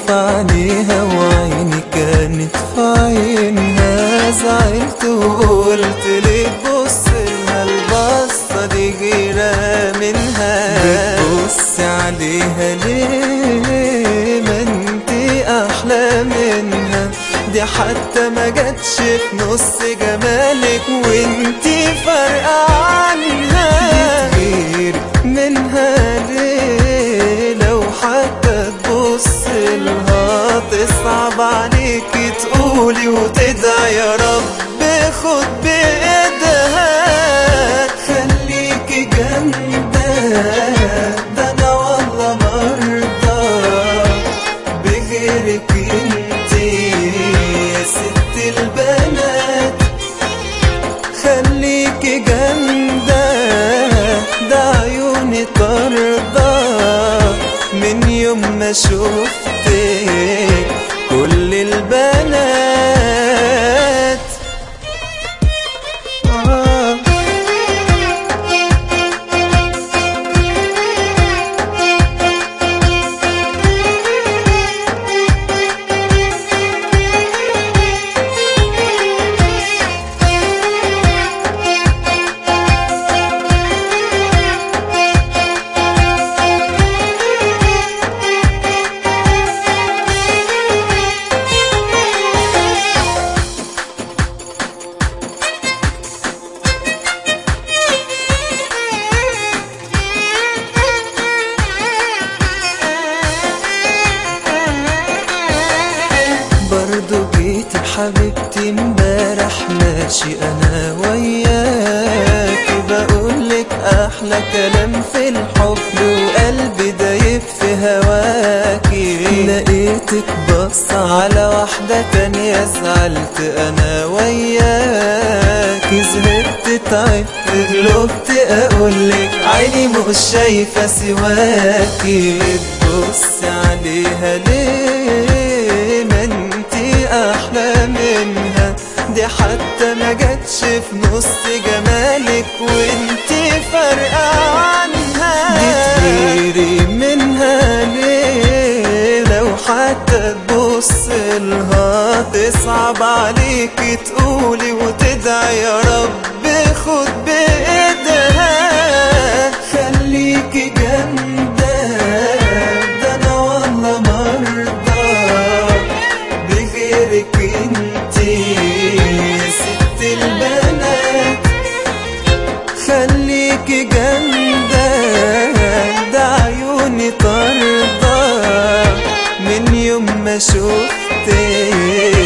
في عينيها وعيني كانت في عينها زعلت وقلت ليه تبص لها البصة دي غيرة منها بتبص عليها ليه ما انت احلى منها دي حتى ما جاتش في نص جمالك وانتي فارقة عنها غير منها ليه لو حتى تبص لها تصعب عليكي تقولي وتدعي يا رب خد بإيدها خليكي جنبها ده انا والله مرضى بغيرك انتي يا ست البنات خليكي جامدة ده عيوني طردة من يوم ما شفتك كل البنات آه برضو جيت بحبيبتي امبارح ماشي انا وياك بقولك احلى كلام في الحب وقلبي دايب في هواكي لقيتك بص على واحدة تانية زعلت انا وياكي زهقت تعبت غلبت اقولك عيني مش شايفة سواكي تبص عليها ليه ما انتي احلى منها دي حتى ما جاتش في نص جمالك وانتي فارقة عنها دي تغيري منها ليه لو حتى تبص لها تصعب عليكي تقولي وتدعي يا رب خد بإيدها خليكي جامدة ده انا والله مرضى بغيرك انتي يا ست البنات خليكي جامدة ده عيوني طردة من يوم ما شفتك